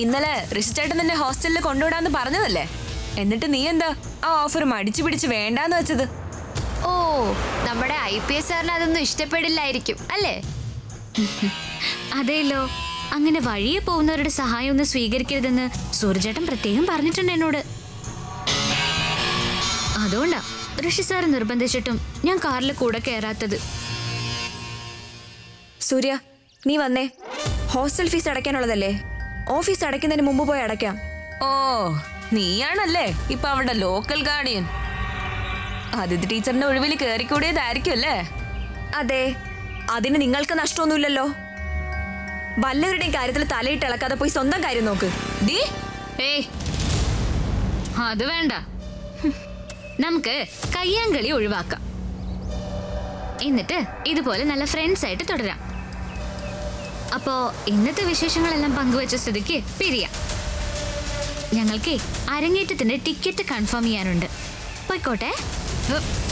ഇന്നലെ ഋഷിച്ചേട്ടൻ നിന്നെ ഹോസ്റ്റലിൽ കൊണ്ടുവിടാന്ന് പറഞ്ഞതല്ലേ എന്നിട്ട് നീ എന്താ ആ ഓഫർ മടിച്ചു പിടിച്ച് വേണ്ടാന്ന് വെച്ചത് ഓ നമ്മുടെ ഐ പി എസ് സാറിന് അതൊന്നും ഇഷ്ടപ്പെടില്ലായിരിക്കും അല്ലേ അതെയല്ലോ അങ്ങനെ വഴിയെ പോകുന്നവരുടെ സഹായം ഒന്നും സ്വീകരിക്കരുതെന്ന് സൂര്യചേട്ടൻ പ്രത്യേകം പറഞ്ഞിട്ടുണ്ട് എന്നോട് അതുകൊണ്ടാ ഋഷി സാർ നിർബന്ധിച്ചിട്ടും ഞാൻ കാറിൽ കൂടെ കയറാത്തത് സൂര്യ നീ വന്നേ ഹോസ്റ്റൽ ഫീസ് അടയ്ക്കാനുള്ളതല്ലേ ഓഫീസ് അടയ്ക്കുന്നതിന് മുമ്പ് പോയി അടയ്ക്കാം ഓ നീയാണല്ലേ ഇപ്പൊ അവിടെ ലോക്കൽ ഗാർഡിയൻ ആദിത്യ ടീച്ചറിന്റെ ഒഴിവിൽ കയറിക്കൂടിയതായിരിക്കും അല്ലേ അതെ അതിന് നിങ്ങൾക്ക് നഷ്ടമൊന്നുമില്ലല്ലോ വല്ലവരുടെയും കാര്യത്തിൽ തലയിട്ട് ഇളക്കാതെ പോയി സ്വന്തം കാര്യം നോക്ക് ഡീ ഏയ് അത് വേണ്ട ഹും. നമുക്ക് കയ്യാങ്കളി ഒഴിവാക്കാം എന്നിട്ട് ഇതുപോലെ നല്ല ഫ്രണ്ട്സ് ആയിട്ട് തുടരാം അപ്പോ ഇന്നത്തെ വിശേഷങ്ങളെല്ലാം പങ്കുവച്ച സ്ഥിതിക്ക് പിരിയാം ഞങ്ങൾക്ക് അരങ്ങേറ്റത്തിന്റെ ടിക്കറ്റ് കൺഫേം ചെയ്യാനുണ്ട് പോയിക്കോട്ടെ ഹ്,